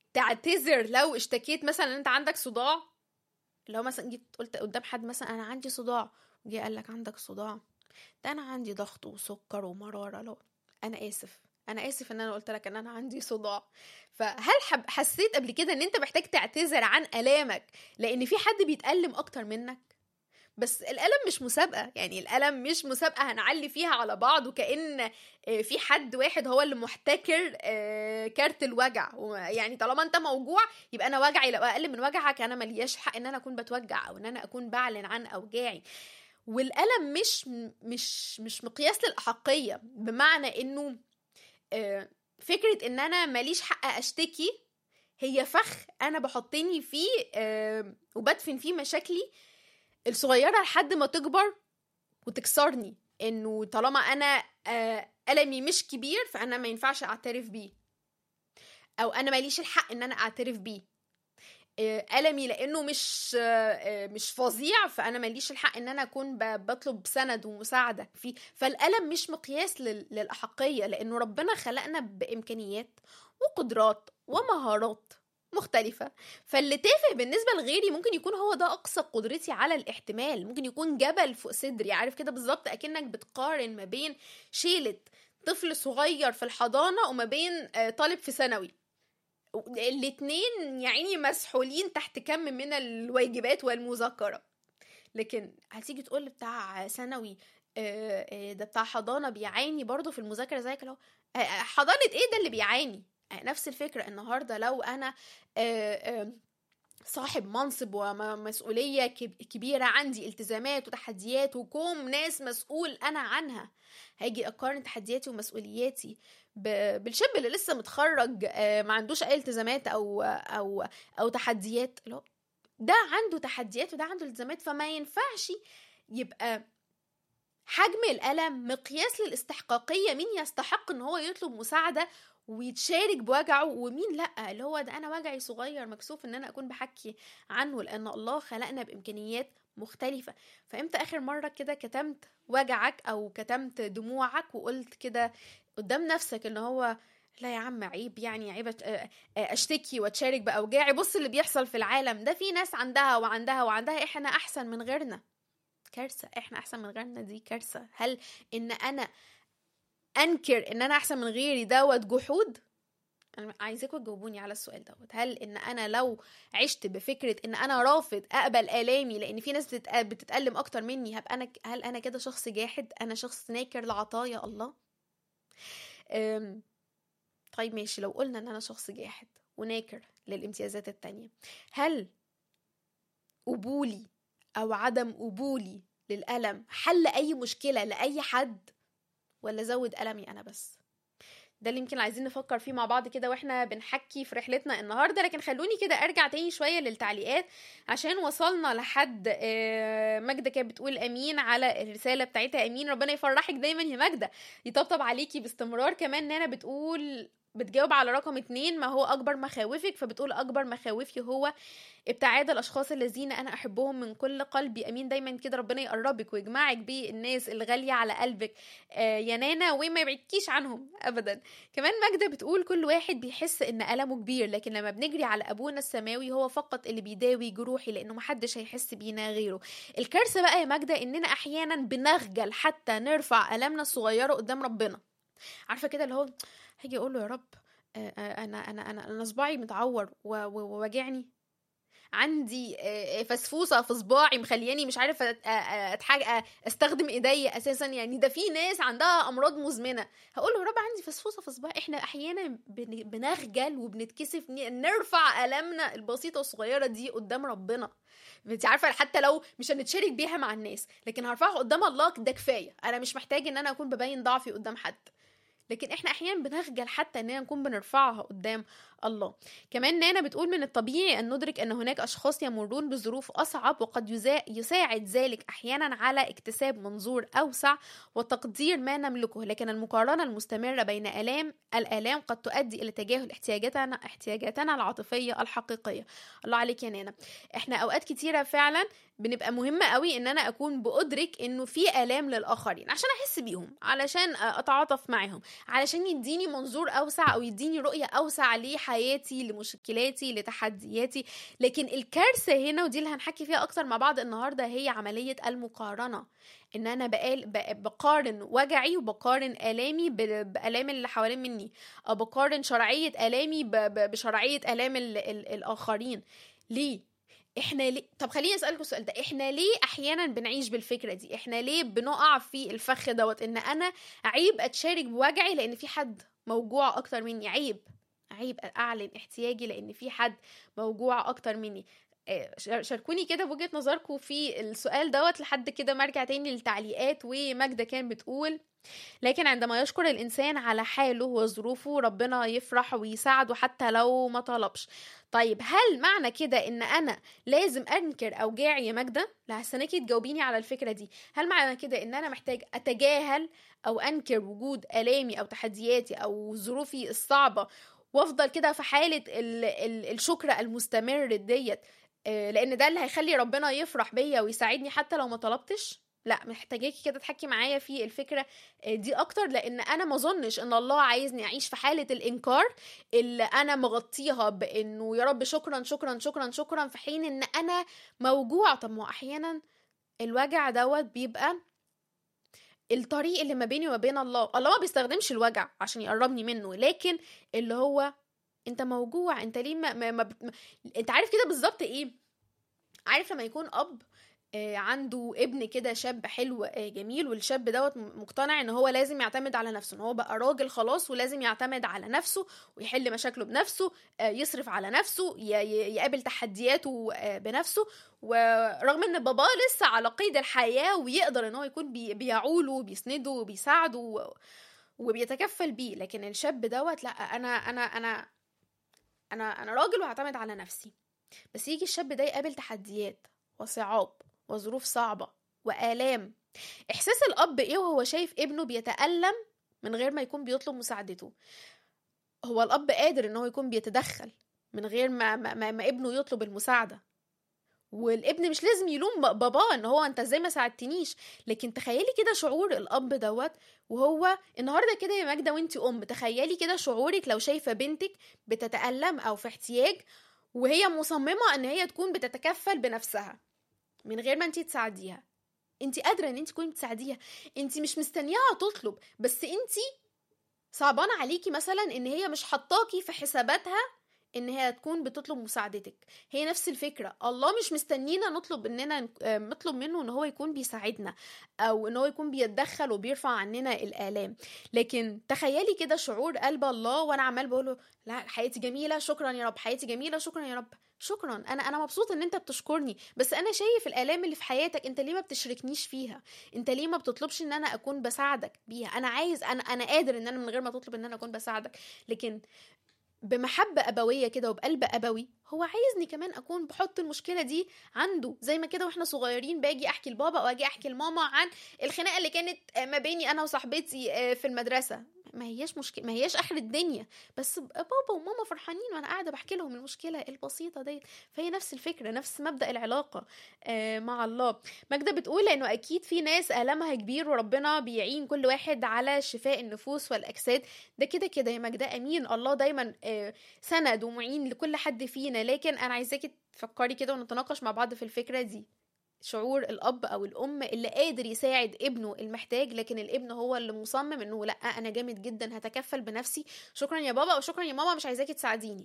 تعتذر لو اشتكيت مثلا ان انت عندك صداع لو مثلا جيت قلت قدام حد مثلا انا عندي صداع وجي قال لك عندك صداع ده انا عندي ضغط وسكر ومراره لو انا اسف انا اسف ان انا قلت لك ان انا عندي صداع فهل حب حسيت قبل كده ان انت محتاج تعتذر عن الامك لان في حد بيتألم اكتر منك بس الألم مش مسابقة يعني الألم مش مسابقة هنعلي فيها على بعض وكأن في حد واحد هو اللي محتكر كارت الوجع يعني طالما انت موجوع يبقى انا وجعي لو اقل من وجعك انا ملياش حق ان انا اكون بتوجع او ان انا اكون بعلن عن اوجاعي والألم مش مش مش مقياس للأحقية بمعنى انه فكرة ان انا ماليش حق اشتكي هي فخ انا بحطني فيه وبدفن فيه مشاكلي الصغيرة لحد ما تكبر وتكسرني انه طالما انا ألمي مش كبير فانا ما ينفعش اعترف بيه او انا ماليش الحق ان انا اعترف بيه ألمي لأنه مش مش فظيع فأنا ماليش الحق إن أنا أكون بطلب سند ومساعدة فيه فالألم مش مقياس للأحقية لأنه ربنا خلقنا بإمكانيات وقدرات ومهارات مختلفة فاللي تافه بالنسبة لغيري ممكن يكون هو ده أقصى قدرتي على الاحتمال ممكن يكون جبل فوق صدري عارف كده بالظبط أكنك بتقارن ما بين شيلة طفل صغير في الحضانة وما بين طالب في ثانوي الاتنين يعني مسحولين تحت كم من الواجبات والمذاكرة لكن هتيجي تقول بتاع ثانوي ده بتاع حضانة بيعاني برضه في المذاكرة زيك لو حضانة ايه ده اللي بيعاني نفس الفكرة النهاردة لو أنا صاحب منصب ومسؤولية كبيرة عندي التزامات وتحديات وكوم ناس مسؤول أنا عنها هاجي أقارن تحدياتي ومسؤولياتي بالشاب اللي لسه متخرج ما عندوش أي التزامات أو أو أو تحديات ده عنده تحديات وده عنده التزامات فما ينفعش يبقى حجم الألم مقياس للاستحقاقية مين يستحق إن هو يطلب مساعدة ويتشارك بوجعه ومين لا اللي هو ده انا وجعي صغير مكسوف ان انا اكون بحكي عنه لان الله خلقنا بامكانيات مختلفة فامتى اخر مرة كده كتمت وجعك او كتمت دموعك وقلت كده قدام نفسك ان هو لا يا عم عيب يعني عيب اشتكي واتشارك باوجاعي بص اللي بيحصل في العالم ده في ناس عندها وعندها وعندها احنا احسن من غيرنا كارثة احنا احسن من غيرنا دي كارثة هل ان انا انكر ان انا احسن من غيري دوت جحود انا عايزاكم تجاوبوني على السؤال دوت هل ان انا لو عشت بفكره ان انا رافض اقبل الامي لان في ناس بتتالم اكتر مني هبقى انا هل انا كده شخص جاحد انا شخص ناكر لعطايا الله أم... طيب ماشي لو قلنا ان انا شخص جاحد وناكر للامتيازات التانية هل قبولي او عدم قبولي للالم حل اي مشكله لاي حد ولا زود ألمي أنا بس ده اللي يمكن عايزين نفكر فيه مع بعض كده واحنا بنحكي في رحلتنا النهارده لكن خلوني كده ارجع تاني شويه للتعليقات عشان وصلنا لحد ماجده كانت بتقول امين على الرساله بتاعتها امين ربنا يفرحك دايما يا ماجده يطبطب عليكي باستمرار كمان نانا بتقول بتجاوب على رقم اتنين ما هو أكبر مخاوفك فبتقول أكبر مخاوفي هو ابتعاد الأشخاص الذين أنا أحبهم من كل قلبي أمين دايما كده ربنا يقربك ويجمعك بالناس الغالية على قلبك آه يا نانا وما يبعدكيش عنهم أبدا كمان ماجدة بتقول كل واحد بيحس إن ألمه كبير لكن لما بنجري على أبونا السماوي هو فقط اللي بيداوي جروحي لأنه محدش هيحس بينا غيره الكارثة بقى يا ماجدة إننا أحيانا بنخجل حتى نرفع ألمنا الصغيرة قدام ربنا عارفة كده اللي هو هاجي اقول له يا رب انا انا انا انا صباعي متعور وواجعني عندي فسفوسه في صباعي مخلياني مش عارف اتحاج استخدم ايديا اساسا يعني ده في ناس عندها امراض مزمنه هقول له يا رب عندي فسفوسه في صباعي احنا احيانا بنخجل وبنتكسف نرفع المنا البسيطه والصغيره دي قدام ربنا انت عارفه حتى لو مش هنتشارك بيها مع الناس لكن هرفعها قدام الله ده كفايه انا مش محتاج ان انا اكون ببين ضعفي قدام حد لكن احنا احيانا بنخجل حتى اننا نكون بنرفعها قدام الله كمان نانا بتقول من الطبيعي ان ندرك ان هناك اشخاص يمرون بظروف اصعب وقد يساعد ذلك احيانا على اكتساب منظور اوسع وتقدير ما نملكه لكن المقارنه المستمره بين الام الالام قد تؤدي الى تجاهل احتياجاتنا احتياجاتنا العاطفيه الحقيقيه الله عليك يا نانا احنا اوقات كتيره فعلا بنبقى مهمه قوي ان انا اكون بادرك انه في الام للاخرين عشان احس بيهم علشان اتعاطف معاهم علشان يديني منظور اوسع او يديني رؤيه اوسع لحياتي لمشكلاتي لتحدياتي لكن الكارثه هنا ودي اللي هنحكي فيها اكتر مع بعض النهارده هي عمليه المقارنه ان انا بقال بقارن وجعي وبقارن الامي بالام اللي حوالين مني او بقارن شرعيه الامي بشرعيه الام الاخرين ليه احنا ليه طب خليني اسالكم السؤال ده احنا ليه احيانا بنعيش بالفكره دي احنا ليه بنقع في الفخ دوت ان انا عيب اتشارك بوجعي لان في حد موجوع اكتر مني عيب عيب اعلن احتياجي لان في حد موجوع اكتر مني آه، شاركوني كده بوجهه نظركم في السؤال دوت لحد كده ما ارجع تاني للتعليقات وماجده كان بتقول لكن عندما يشكر الإنسان على حاله وظروفه ربنا يفرح ويساعده حتى لو ما طلبش طيب هل معنى كده ان انا لازم انكر اوجاعي يا ماجده لا هستناكي تجاوبيني على الفكره دي هل معنى كده ان انا محتاج اتجاهل او انكر وجود الامي او تحدياتي او ظروفي الصعبه وافضل كده في حاله ال ال الشكر المستمر ديت آه، لان ده اللي هيخلي ربنا يفرح بيا ويساعدني حتى لو ما طلبتش لا محتاجاكي كده تحكي معايا في الفكره آه، دي اكتر لان انا ما اظنش ان الله عايزني اعيش في حاله الانكار اللي انا مغطيها بانه يا رب شكرا شكرا شكرا شكرا في حين ان انا موجوع طب ما احيانا الوجع دوت بيبقى الطريق اللي ما بيني وما بين الله الله ما بيستخدمش الوجع عشان يقربني منه لكن اللي هو انت موجوع انت ليه ما, ما, ما, ما انت عارف كده بالظبط ايه عارف لما يكون اب آه، عنده ابن كده شاب حلو آه، جميل والشاب دوت مقتنع ان هو لازم يعتمد على نفسه ان هو بقى راجل خلاص ولازم يعتمد على نفسه ويحل مشاكله بنفسه آه، يصرف على نفسه يقابل تحدياته بنفسه ورغم ان باباه لسه على قيد الحياه ويقدر ان هو يكون بيعوله وبيسنده وبيساعده وبيتكفل بيه لكن الشاب دوت لا انا انا انا انا انا راجل وهعتمد على نفسي بس يجي الشاب ده يقابل تحديات وصعاب وظروف صعبة وآلام إحساس الأب إيه وهو شايف ابنه بيتألم من غير ما يكون بيطلب مساعدته هو الأب قادر إن هو يكون بيتدخل من غير ما, ما, ما, ما ابنه يطلب المساعدة والابن مش لازم يلوم باباه ان هو انت ازاي ما ساعدتنيش لكن تخيلي كده شعور الاب دوت وهو النهارده كده يا ماجده وانت ام تخيلي كده شعورك لو شايفه بنتك بتتالم او في احتياج وهي مصممه ان هي تكون بتتكفل بنفسها من غير ما انت تساعديها انت قادره ان انت تكوني بتساعديها انت مش مستنياها تطلب بس انت صعبان عليكي مثلا ان هي مش حطاكي في حساباتها ان هي تكون بتطلب مساعدتك هي نفس الفكره الله مش مستنينا نطلب اننا نطلب منه ان هو يكون بيساعدنا او ان هو يكون بيتدخل وبيرفع عننا الالام لكن تخيلي كده شعور قلب الله وانا عمال بقوله لا حياتي جميله شكرا يا رب حياتي جميله شكرا يا رب شكرا انا انا مبسوط ان انت بتشكرني بس انا شايف الالام اللي في حياتك انت ليه ما بتشاركنيش فيها انت ليه ما بتطلبش ان انا اكون بساعدك بيها انا عايز انا انا قادر ان انا من غير ما تطلب ان انا اكون بساعدك لكن بمحبة أبوية كده وبقلب أبوي هو عايزني كمان أكون بحط المشكلة دي عنده زي ما كده وإحنا صغيرين باجي أحكي لبابا أو أجي أحكي لماما عن الخناقة اللي كانت ما بيني أنا وصاحبتي آه، في المدرسة ما هياش مشكله ما هياش اخر الدنيا بس بابا وماما فرحانين وانا قاعده بحكي لهم المشكله البسيطه ديت فهي نفس الفكره نفس مبدا العلاقه آه مع الله ماجده بتقول انه اكيد في ناس المها كبير وربنا بيعين كل واحد على شفاء النفوس والاجساد ده كده كده يا ماجده امين الله دايما آه سند ومعين لكل حد فينا لكن انا عايزاكي تفكري كده ونتناقش مع بعض في الفكره دي شعور الاب او الام اللي قادر يساعد ابنه المحتاج لكن الابن هو اللي مصمم انه لا انا جامد جدا هتكفل بنفسي شكرا يا بابا او شكرا يا ماما مش عايزاكي تساعديني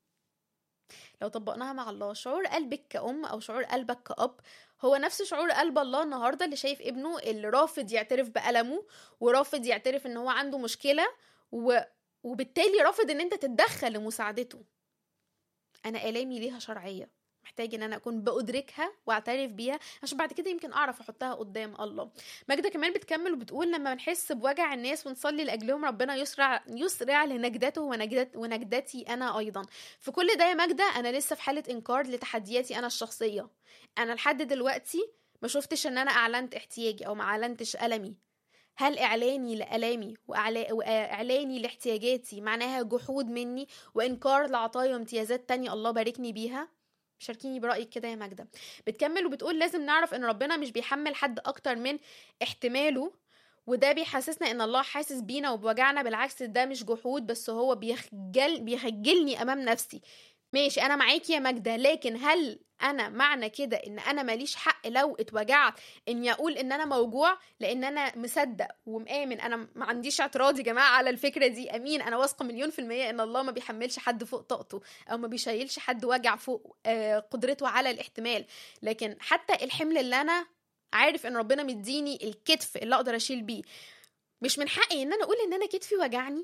لو طبقناها مع الله شعور قلبك كأم أو شعور قلبك كأب هو نفس شعور قلب الله النهارده اللي شايف ابنه اللي رافض يعترف بألمه ورافض يعترف ان هو عنده مشكلة و... وبالتالي رافض ان انت تتدخل لمساعدته انا آلامي ليها شرعية محتاج ان انا اكون بادركها واعترف بيها عشان بعد كده يمكن اعرف احطها قدام الله ماجده كمان بتكمل وبتقول لما بنحس بوجع الناس ونصلي لاجلهم ربنا يسرع يسرع لنجدته ونجدت ونجدتي انا ايضا في كل ده يا ماجده انا لسه في حاله انكار لتحدياتي انا الشخصيه انا لحد دلوقتي ما شفتش ان انا اعلنت احتياجي او ما اعلنتش المي هل إعلاني لألامي وإعلاني لاحتياجاتي معناها جحود مني وإنكار لعطايا وامتيازات تانية الله باركني بيها؟ شاركيني برأيك كده يا ماجدة بتكمل وبتقول لازم نعرف ان ربنا مش بيحمل حد اكتر من احتماله وده بيحسسنا ان الله حاسس بينا وبوجعنا بالعكس ده مش جحود بس هو بيخجل بيخجلني امام نفسي ماشي انا معاكي يا ماجدة لكن هل انا معنى كده ان انا ماليش حق لو اتوجعت اني اقول ان انا موجوع لان انا مصدق ومآمن انا ما عنديش اعتراض يا جماعه على الفكره دي امين انا واثقه مليون في الميه ان الله ما بيحملش حد فوق طاقته او ما بيشيلش حد وجع فوق آه، قدرته على الاحتمال لكن حتى الحمل اللي انا عارف ان ربنا مديني الكتف اللي اقدر اشيل بيه مش من حقي ان انا اقول ان انا كتفي وجعني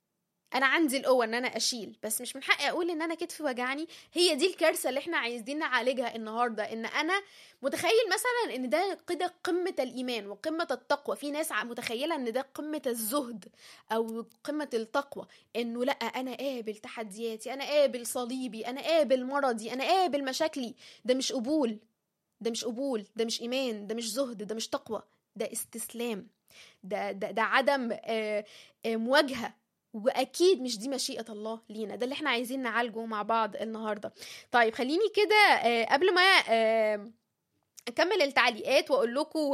انا عندي القوه ان انا اشيل بس مش من حقي اقول ان انا كتفي وجعني هي دي الكارثه اللي احنا عايزين نعالجها النهارده ان انا متخيل مثلا ان ده كده قمه الايمان وقمه التقوى في ناس ع- متخيله ان ده قمه الزهد او قمه التقوى انه لا انا قابل تحدياتي انا قابل صليبي انا قابل مرضي انا قابل مشاكلي ده مش قبول ده مش قبول ده مش ايمان ده مش زهد ده مش تقوى ده استسلام ده ده, ده عدم آه، آه، مواجهه واكيد مش دي مشيئه الله لينا ده اللي احنا عايزين نعالجه مع بعض النهارده طيب خليني كده آه، قبل ما آه، اكمل التعليقات واقول لكم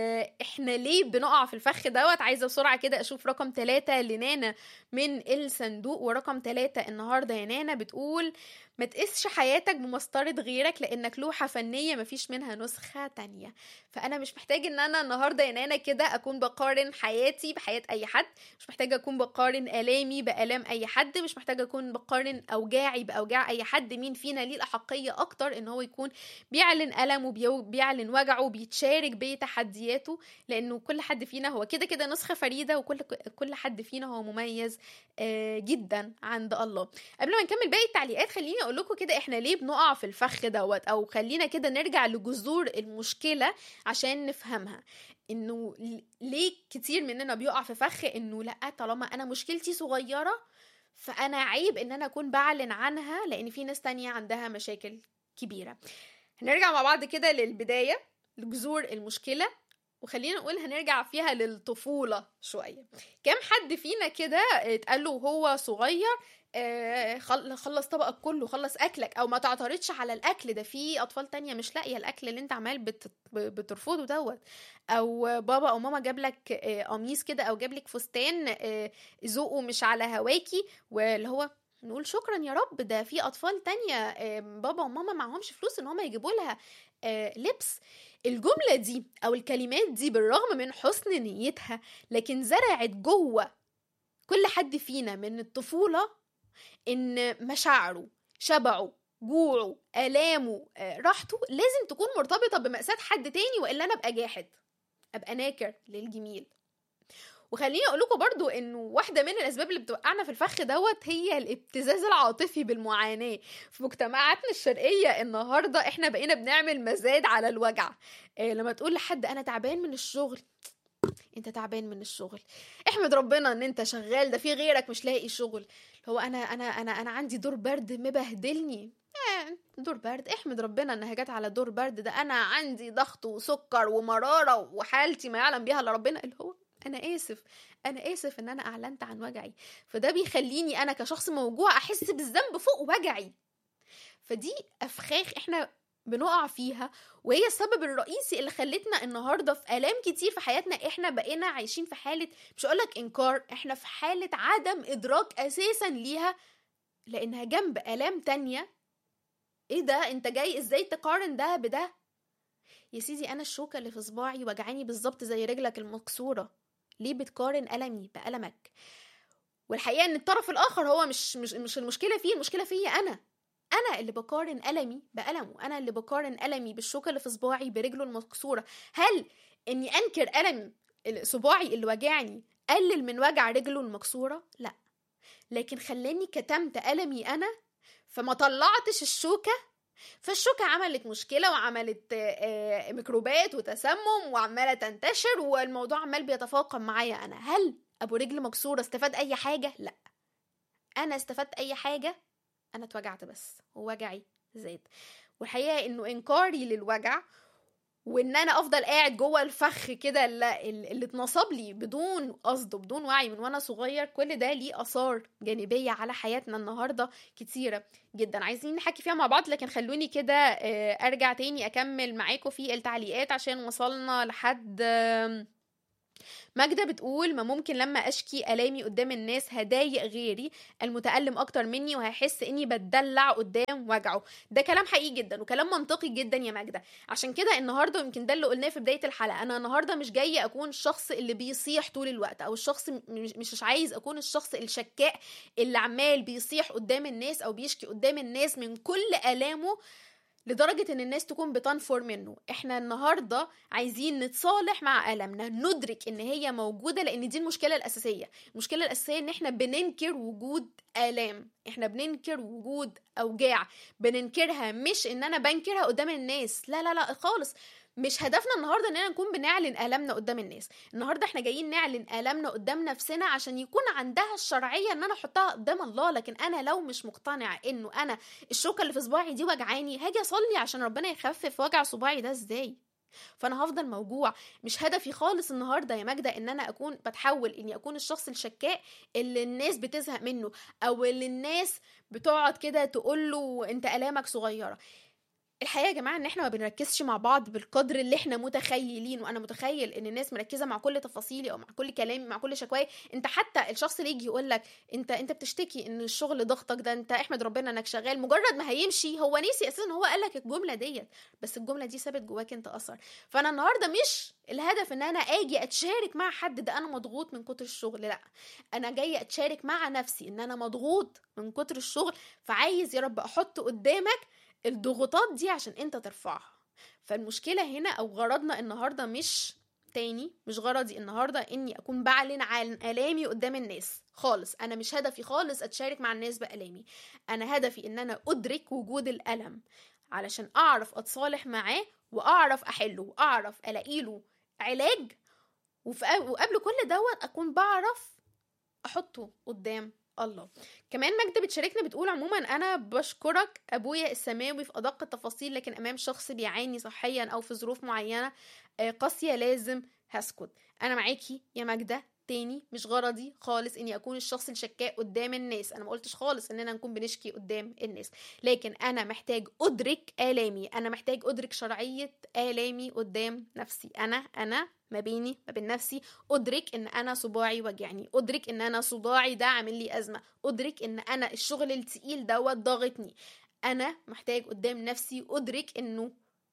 احنا ليه بنقع في الفخ دوت عايزه بسرعه كده اشوف رقم ثلاثة لنانا من الصندوق ورقم ثلاثة النهارده يا نانا بتقول ما تقيسش حياتك بمسطرة غيرك لانك لوحة فنية مفيش منها نسخة تانية فانا مش محتاج ان انا النهارده يا نانا كده اكون بقارن حياتي بحياة اي حد مش محتاجة اكون بقارن الامي بالام اي حد مش محتاجة اكون بقارن اوجاعي باوجاع اي حد مين فينا ليه الاحقية اكتر ان هو يكون بيعلن ألمه بيو- بيعلن وجعه بيتشارك بتحدياته لأنه كل حد فينا هو كده كده نسخة فريدة وكل كل حد فينا هو مميز آه، جدا عند الله قبل ما نكمل باقي التعليقات خليني أقول لكم كده إحنا ليه بنقع في الفخ دوت أو خلينا كده نرجع لجذور المشكلة عشان نفهمها انه ل- ليه كتير مننا بيقع في فخ انه لا طالما انا مشكلتي صغيره فانا عيب ان انا اكون بعلن عنها لان في ناس تانية عندها مشاكل كبيره هنرجع مع بعض كده للبداية لجذور المشكلة وخلينا نقول هنرجع فيها للطفولة شوية كم حد فينا كده اتقال له وهو صغير آه، خل- خلص طبقك كله خلص اكلك او ما تعترضش على الاكل ده في اطفال تانية مش لاقيه الاكل اللي انت عمال بت- بترفضه دوت او بابا او ماما جاب لك آه، قميص كده او جاب لك فستان آه، ذوقه مش على هواكي واللي هو نقول شكرا يا رب ده في اطفال تانية آه، بابا وماما معهمش فلوس ان هم يجيبوا لها آه، لبس الجملة دي او الكلمات دي بالرغم من حسن نيتها لكن زرعت جوه كل حد فينا من الطفولة ان مشاعره شبعه جوعه آلامه آه، راحته لازم تكون مرتبطة بمأساة حد تاني وإلا أنا أبقى جاحد أبقى ناكر للجميل وخليني اقول لكم برضو انه واحده من الاسباب اللي بتوقعنا في الفخ دوت هي الابتزاز العاطفي بالمعاناه في مجتمعاتنا الشرقيه النهارده احنا بقينا بنعمل مزاد على الوجع إيه لما تقول لحد انا تعبان من الشغل انت تعبان من الشغل احمد ربنا ان انت شغال ده في غيرك مش لاقي شغل هو انا انا انا انا عندي دور برد مبهدلني آه، دور برد احمد ربنا انها جت على دور برد ده انا عندي ضغط وسكر ومراره وحالتي ما يعلم بيها الا ربنا اللي هو انا اسف انا اسف ان انا اعلنت عن وجعي فده بيخليني انا كشخص موجوع احس بالذنب فوق وجعي فدي افخاخ احنا بنقع فيها وهي السبب الرئيسي اللي خلتنا النهارده في الام كتير في حياتنا احنا بقينا عايشين في حاله مش هقولك انكار احنا في حاله عدم ادراك اساسا ليها لانها جنب الام تانية ايه ده انت جاي ازاي تقارن ده بده يا سيدي انا الشوكه اللي في صباعي وجعاني بالظبط زي رجلك المكسوره ليه بتقارن ألمي بألمك والحقيقة ان الطرف الاخر هو مش مش مش المشكلة فيه المشكلة فيا انا انا اللي بقارن ألمي بألمه انا اللي بقارن ألمي بالشوكة اللي في صباعي برجله المكسورة هل اني انكر ألم صباعي اللي وجعني قلل من وجع رجله المكسورة لا لكن خلاني كتمت ألمي انا فما طلعتش الشوكة فالشوكة عملت مشكلة وعملت آه، ميكروبات وتسمم وعمالة تنتشر والموضوع عمال بيتفاقم معايا أنا هل أبو رجل مكسورة استفاد أي حاجة؟ لأ أنا استفدت أي حاجة؟ أنا اتوجعت بس ووجعي زاد والحقيقة إنه إنكاري للوجع وان انا افضل قاعد جوه الفخ كده اللي, اللي اتنصب لي بدون قصد وبدون وعي من وانا صغير كل ده ليه اثار جانبيه على حياتنا النهارده كتيره جدا عايزين نحكي فيها مع بعض لكن خلوني كده آه، ارجع تاني اكمل معاكم في التعليقات عشان وصلنا لحد آم، ماجدة بتقول ما ممكن لما أشكي ألامي قدام الناس هضايق غيري المتألم أكتر مني وهيحس إني بتدلع قدام وجعه ده كلام حقيقي جدا وكلام منطقي جدا يا ماجدة عشان كده النهاردة يمكن ده اللي قلناه في بداية الحلقة أنا النهاردة مش جاية أكون الشخص اللي بيصيح طول الوقت أو الشخص مش, مش عايز أكون الشخص الشكاء اللي عمال بيصيح قدام الناس أو بيشكي قدام الناس من كل آلامه لدرجة ان الناس تكون بتنفر منه احنا النهاردة عايزين نتصالح مع ألمنا ندرك ان هي موجودة لان دي المشكلة الأساسية المشكلة الأساسية ان احنا بننكر وجود آلام احنا بننكر وجود أوجاع بننكرها مش ان انا بنكرها قدام الناس لا لا لا خالص مش هدفنا النهارده اننا نكون بنعلن الامنا قدام الناس النهارده احنا جايين نعلن الامنا قدام نفسنا عشان يكون عندها الشرعيه ان انا احطها قدام الله لكن انا لو مش مقتنعه انه انا الشوكه اللي في صباعي دي وجعاني هاجي اصلي عشان ربنا يخفف وجع صباعي ده ازاي فانا هفضل موجوع مش هدفي خالص النهارده يا ماجده ان انا اكون بتحول اني اكون الشخص الشكاء اللي الناس بتزهق منه او اللي الناس بتقعد كده تقول له انت الامك صغيره الحقيقه يا جماعه ان احنا ما بنركزش مع بعض بالقدر اللي احنا متخيلين وانا متخيل ان الناس مركزه مع كل تفاصيلي او مع كل كلامي مع كل شكواي انت حتى الشخص اللي يجي يقول لك انت انت بتشتكي ان الشغل ضغطك ده انت احمد ربنا انك شغال مجرد ما هيمشي هو نسي اساسا هو قال لك الجمله ديت بس الجمله دي سابت جواك انت اثر فانا النهارده مش الهدف ان انا اجي اتشارك مع حد ده انا مضغوط من كتر الشغل لا انا جايه اتشارك مع نفسي ان انا مضغوط من كتر الشغل فعايز يا رب احط قدامك الضغوطات دي عشان انت ترفعها فالمشكله هنا او غرضنا النهارده مش تاني مش غرضي النهارده اني اكون بعلن عن الامي قدام الناس خالص انا مش هدفي خالص اتشارك مع الناس بالامي انا هدفي ان انا ادرك وجود الالم علشان اعرف اتصالح معاه واعرف احله واعرف الاقي له علاج وقبل كل دوت اكون بعرف احطه قدام الله كمان ماجدة بتشاركنا بتقول عموما أنا بشكرك أبويا السماوي في أدق التفاصيل لكن أمام شخص بيعاني صحيا أو في ظروف معينة قاسية لازم هسكت أنا معاكي يا ماجدة تاني مش غرضي خالص اني اكون الشخص الشكاء قدام الناس انا ما قلتش خالص اننا نكون بنشكي قدام الناس لكن انا محتاج ادرك الامي انا محتاج ادرك شرعيه الامي قدام نفسي انا انا ما بيني ما بين نفسي ادرك ان انا صباعي وجعني ادرك ان انا صداعي ده عامل لي ازمه ادرك ان انا الشغل التقيل دوت ضاغطني انا محتاج قدام نفسي ادرك انه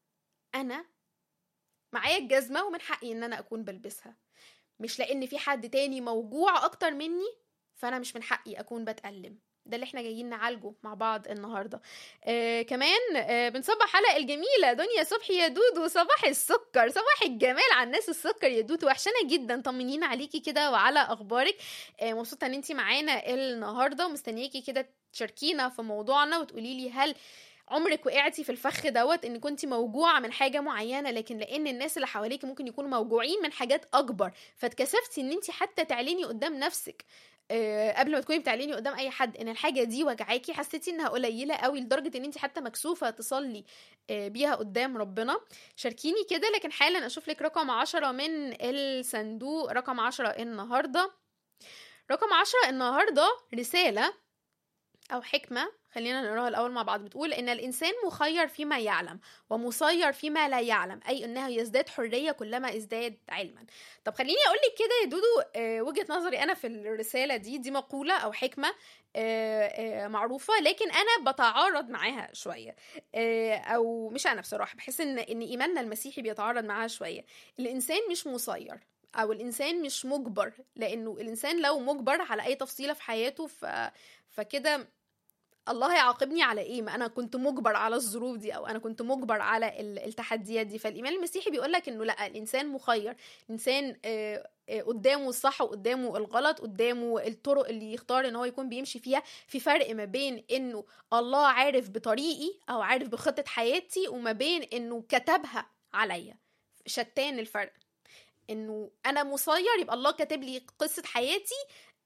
انا معايا الجزمه ومن حقي ان انا اكون بلبسها مش لان في حد تاني موجوع اكتر مني فانا مش من حقي اكون بتألم ده اللي احنا جايين نعالجه مع بعض النهارده آه كمان آه بنصبح حلقه الجميله دنيا صبحي يا دودو صباح السكر صباح الجمال على الناس السكر يا دودو وحشانه جدا طمنينا عليكي كده وعلى اخبارك آه مبسوطه ان انت معانا النهارده ومستنياكي كده تشاركينا في موضوعنا وتقولي لي هل عمرك وقعتي في الفخ دوت ان كنت موجوعه من حاجه معينه لكن لان الناس اللي حواليك ممكن يكونوا موجوعين من حاجات اكبر فاتكسفتي ان انت حتى تعلني قدام نفسك أه قبل ما تكوني بتعلني قدام اي حد ان الحاجه دي وجعاكي حسيتي انها قليله قوي لدرجه ان انت حتى مكسوفه تصلي أه بيها قدام ربنا شاركيني كده لكن حالا اشوف لك رقم عشرة من الصندوق رقم عشرة النهارده رقم عشرة النهارده رساله او حكمه خلينا نقراها الأول مع بعض بتقول إن الإنسان مخير فيما يعلم ومسير فيما لا يعلم أي أنه يزداد حرية كلما ازداد علما طب خليني أقول لك كده يا دودو آه وجهة نظري أنا في الرسالة دي دي مقولة أو حكمة آه آه معروفة لكن أنا بتعارض معاها شوية أو مش أنا بصراحة بحس إن إن إيماننا المسيحي بيتعارض معاها شوية الإنسان مش مسير او الانسان مش مجبر لانه الانسان لو مجبر على اي تفصيله في حياته ف... فكده الله هيعاقبني على ايه ما انا كنت مجبر على الظروف دي او انا كنت مجبر على التحديات دي فالايمان المسيحي بيقول لك انه لا الانسان مخير الانسان قدامه الصح وقدامه الغلط قدامه الطرق اللي يختار ان هو يكون بيمشي فيها في فرق ما بين انه الله عارف بطريقي او عارف بخطه حياتي وما بين انه كتبها عليا شتان الفرق انه انا مسير يبقى الله كاتب لي قصه حياتي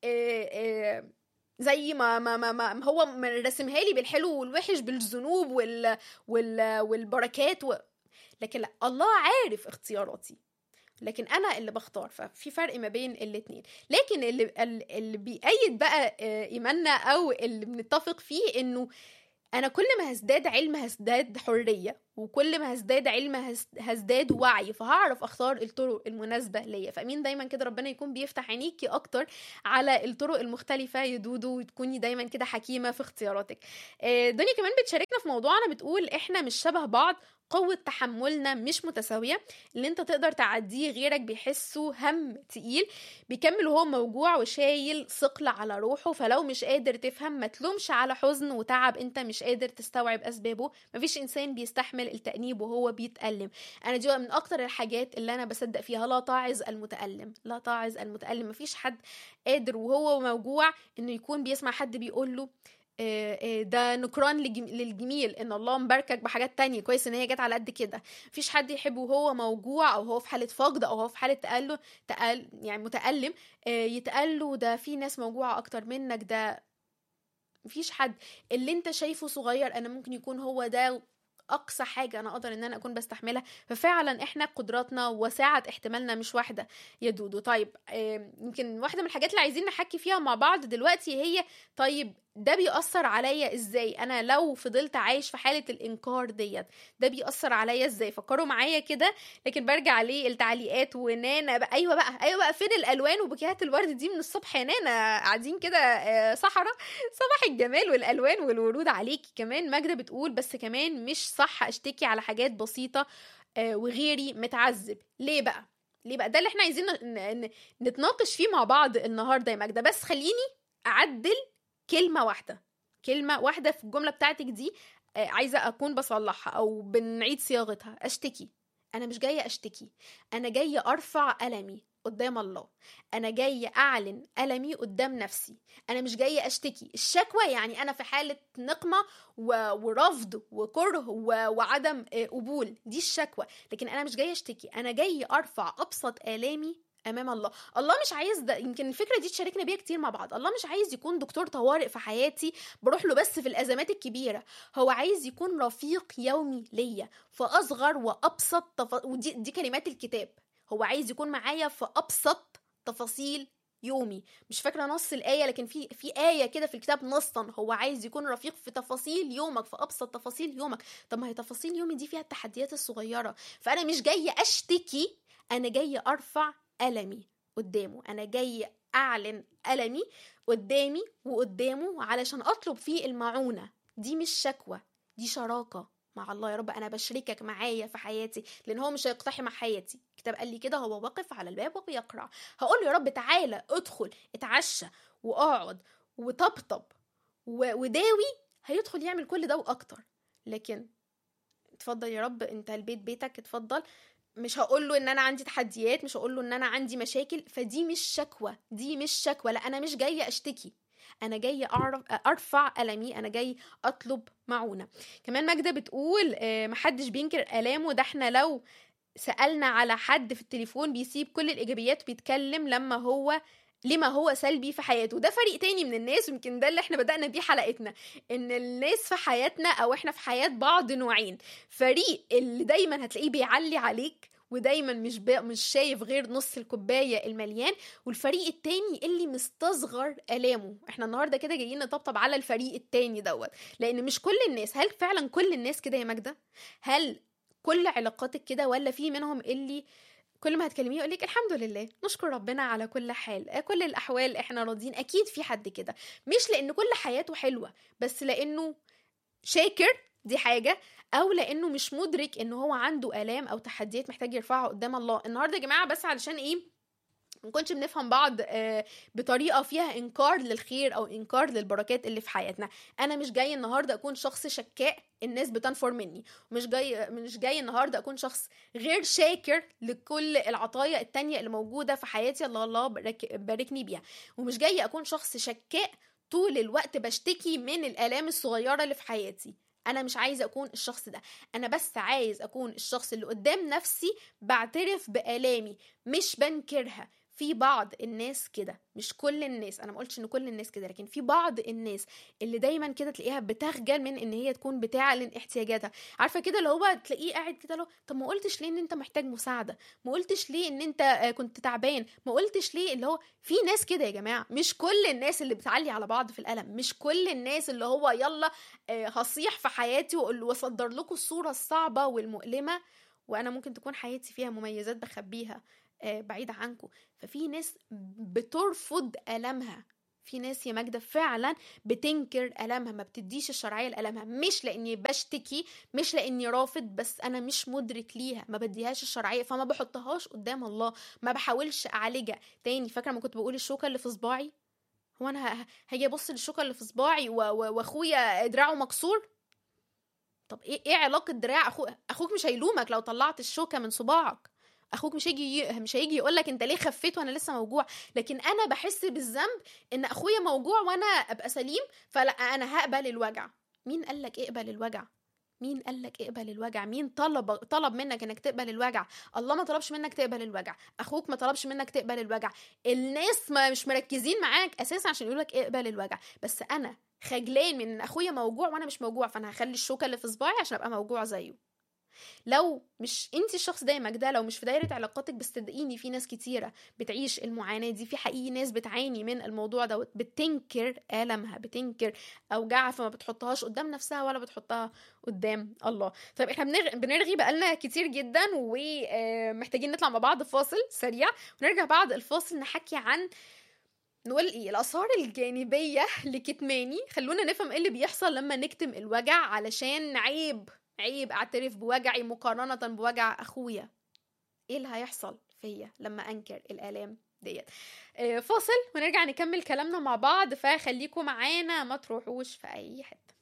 زي ما ما ما, ما هو رسمها لي بالحلو والوحش بالذنوب وال وال والبركات و... لكن لا الله عارف اختياراتي لكن انا اللي بختار ففي فرق ما بين الاتنين لكن اللي اللي بيأيد بقى ايماننا او اللي بنتفق فيه انه انا كل ما هزداد علم هزداد حريه وكل ما هزداد علم هز- هزداد وعي فهعرف اختار الطرق المناسبه ليا فامين دايما كده ربنا يكون بيفتح عينيكي اكتر على الطرق المختلفه يا دودو وتكوني دايما كده حكيمه في اختياراتك آه، دنيا كمان بتشاركنا في موضوعنا بتقول احنا مش شبه بعض قوة تحملنا مش متساوية اللي انت تقدر تعديه غيرك بيحسه هم تقيل بيكمل وهو موجوع وشايل ثقل على روحه فلو مش قادر تفهم ما تلومش على حزن وتعب انت مش قادر تستوعب اسبابه مفيش انسان بيستحمل التأنيب وهو بيتألم انا دي من اكتر الحاجات اللي انا بصدق فيها لا تعظ المتألم لا تعظ المتألم مفيش حد قادر وهو موجوع انه يكون بيسمع حد بيقول له آه، آه، ده نكران لجم- للجميل ان الله مباركك بحاجات تانية كويس ان هي جت على قد كده مفيش حد يحبه وهو موجوع او هو في حاله فقد او هو في حاله تألم تأل يعني متألم آه، يتقال له ده في ناس موجوعه اكتر منك ده مفيش حد اللي انت شايفه صغير انا ممكن يكون هو ده اقصى حاجه انا اقدر ان انا اكون بستحملها ففعلا احنا قدراتنا وسعه احتمالنا مش واحده يا دودو طيب آم، يمكن واحده من الحاجات اللي عايزين نحكي فيها مع بعض دلوقتي هي طيب ده بيأثر عليا ازاي انا لو فضلت عايش في حاله الانكار ديت ده بيأثر عليا ازاي فكروا معايا كده لكن برجع للتعليقات ونانا بقى ايوه بقى ايوه بقى فين الالوان وبوكيهات الورد دي من الصبح يا نانا قاعدين كده آه، صحراء صباح الجمال والالوان والورود عليكي كمان ماجده بتقول بس كمان مش صح اشتكي على حاجات بسيطه آه، وغيري متعذب ليه بقى ليه بقى ده اللي احنا عايزين ن- ن- نتناقش فيه مع بعض النهارده يا ماجده بس خليني اعدل كلمه واحده كلمه واحده في الجمله بتاعتك دي آه، عايزه اكون بصلحها او بنعيد صياغتها اشتكي انا مش جايه اشتكي انا جايه ارفع المي قدام الله انا جايه اعلن المي قدام نفسي انا مش جايه اشتكي الشكوى يعني انا في حاله نقمه و- ورفض وكره و- وعدم آه، قبول دي الشكوى لكن انا مش جايه اشتكي انا جايه ارفع ابسط الامي امام الله الله مش عايز ده يمكن الفكره دي تشاركنا بيها كتير مع بعض الله مش عايز يكون دكتور طوارئ في حياتي بروح له بس في الازمات الكبيره هو عايز يكون رفيق يومي ليا في اصغر وابسط تف... ودي دي كلمات الكتاب هو عايز يكون معايا في ابسط تفاصيل يومي مش فاكره نص الايه لكن في في ايه كده في الكتاب نصا هو عايز يكون رفيق في تفاصيل يومك في ابسط تفاصيل يومك طب ما هي تفاصيل يومي دي فيها التحديات الصغيره فانا مش جايه اشتكي انا جايه ارفع ألمي قدامه أنا جاي أعلن ألمي قدامي وقدامه علشان أطلب فيه المعونة دي مش شكوى دي شراكة مع الله يا رب أنا بشركك معايا في حياتي لأن هو مش هيقتحم حياتي الكتاب قال لي كده هو واقف على الباب وبيقرع هقول له يا رب تعالى ادخل اتعشى واقعد وطبطب و- وداوي هيدخل يعمل كل ده وأكتر لكن اتفضل يا رب انت البيت بيتك اتفضل مش هقول له ان انا عندي تحديات مش هقول له ان انا عندي مشاكل فدي مش شكوى دي مش شكوى لا انا مش جايه اشتكي انا جايه اعرف ارفع المي انا جاي اطلب معونه كمان ماجده بتقول آه، محدش بينكر الامه ده احنا لو سالنا على حد في التليفون بيسيب كل الايجابيات وبيتكلم لما هو لما هو سلبي في حياته ده فريق تاني من الناس يمكن ده اللي احنا بدأنا بيه حلقتنا ان الناس في حياتنا او احنا في حياة بعض نوعين فريق اللي دايما هتلاقيه بيعلي عليك ودايما مش بي... مش شايف غير نص الكوبايه المليان والفريق التاني اللي مستصغر الامه احنا النهارده كده جايين نطبطب على الفريق التاني دوت لان مش كل الناس هل فعلا كل الناس كده يا ماجده هل كل علاقاتك كده ولا في منهم اللي كل ما هتكلميه يقول لك الحمد لله نشكر ربنا على كل حال آه، كل الاحوال احنا راضيين اكيد في حد كده مش لان كل حياته حلوه بس لانه شاكر دي حاجه او لانه مش مدرك ان هو عنده الام او تحديات محتاج يرفعها قدام الله النهارده يا جماعه بس علشان ايه ما نكونش بنفهم بعض آه، بطريقه فيها انكار للخير او انكار للبركات اللي في حياتنا انا مش جاي النهارده اكون شخص شكاء الناس بتنفر مني ومش جاي مش جاي النهارده اكون شخص غير شاكر لكل العطايا التانية اللي موجوده في حياتي الله الله بارك- باركني بيها ومش جاي اكون شخص شكاء طول الوقت بشتكي من الالام الصغيره اللي في حياتي انا مش عايزه اكون الشخص ده انا بس عايز اكون الشخص اللي قدام نفسي بعترف بالامي مش بنكرها في بعض الناس كده مش كل الناس انا ما قلتش ان كل الناس كده لكن في بعض الناس اللي دايما كده تلاقيها بتخجل من ان هي تكون بتعلن احتياجاتها عارفه كده اللي هو تلاقيه قاعد كده لو طب ما قلتش ليه ان انت محتاج مساعده ما قلتش ليه ان انت آه، كنت تعبان ما قلتش ليه اللي هو في ناس كده يا جماعه مش كل الناس اللي بتعلي على بعض في القلم مش كل الناس اللي هو يلا آه، هصيح في حياتي وأقول- واصدر لكم الصوره الصعبه والمؤلمه وانا ممكن تكون حياتي فيها مميزات بخبيها آه، بعيدة عنكم ففي ناس بترفض ألمها في ناس يا ماجدة فعلا بتنكر ألمها ما بتديش الشرعية لألمها مش لأني بشتكي مش لأني رافض بس أنا مش مدرك ليها ما بديهاش الشرعية فما بحطهاش قدام الله ما بحاولش أعالجها تاني فاكرة ما كنت بقول الشوكة اللي في صباعي هو أنا ه- هاجي أبص للشوكة اللي في صباعي و- و- وأخويا دراعه مكسور طب ايه ايه علاقه دراع اخوك اخوك مش هيلومك لو طلعت الشوكه من صباعك اخوك مش هيجي مش هيجي يقول لك انت ليه خفيت وانا لسه موجوع لكن انا بحس بالذنب ان اخويا موجوع وانا ابقى سليم فلا انا هقبل الوجع مين قال لك اقبل الوجع مين قال لك اقبل الوجع مين طلب طلب منك انك تقبل الوجع الله ما طلبش منك تقبل الوجع اخوك ما طلبش منك تقبل الوجع الناس ما مش مركزين معاك اساسا عشان يقولك اقبل الوجع بس انا خجلان من ان اخويا موجوع وانا مش موجوع فانا هخلي الشوكه اللي في صباعي عشان ابقى موجوع زيه لو مش انت الشخص ده يا ماجدة لو مش في دايره علاقاتك بس صدقيني في ناس كتيره بتعيش المعاناه دي في حقيقي ناس بتعاني من الموضوع دوت بتنكر المها بتنكر اوجاعها فما بتحطهاش قدام نفسها ولا بتحطها قدام الله طيب احنا بنرغي, بنرغي بقالنا كتير جدا ومحتاجين نطلع مع بعض فاصل سريع ونرجع بعد الفاصل نحكي عن نقول ايه الاثار الجانبيه لكتماني خلونا نفهم ايه اللي بيحصل لما نكتم الوجع علشان عيب عيب اعترف بوجعي مقارنه بوجع اخويا ايه اللي هيحصل فيا لما انكر الالام ديت آه، فاصل ونرجع نكمل كلامنا مع بعض فخليكم معانا ما تروحوش في اي حته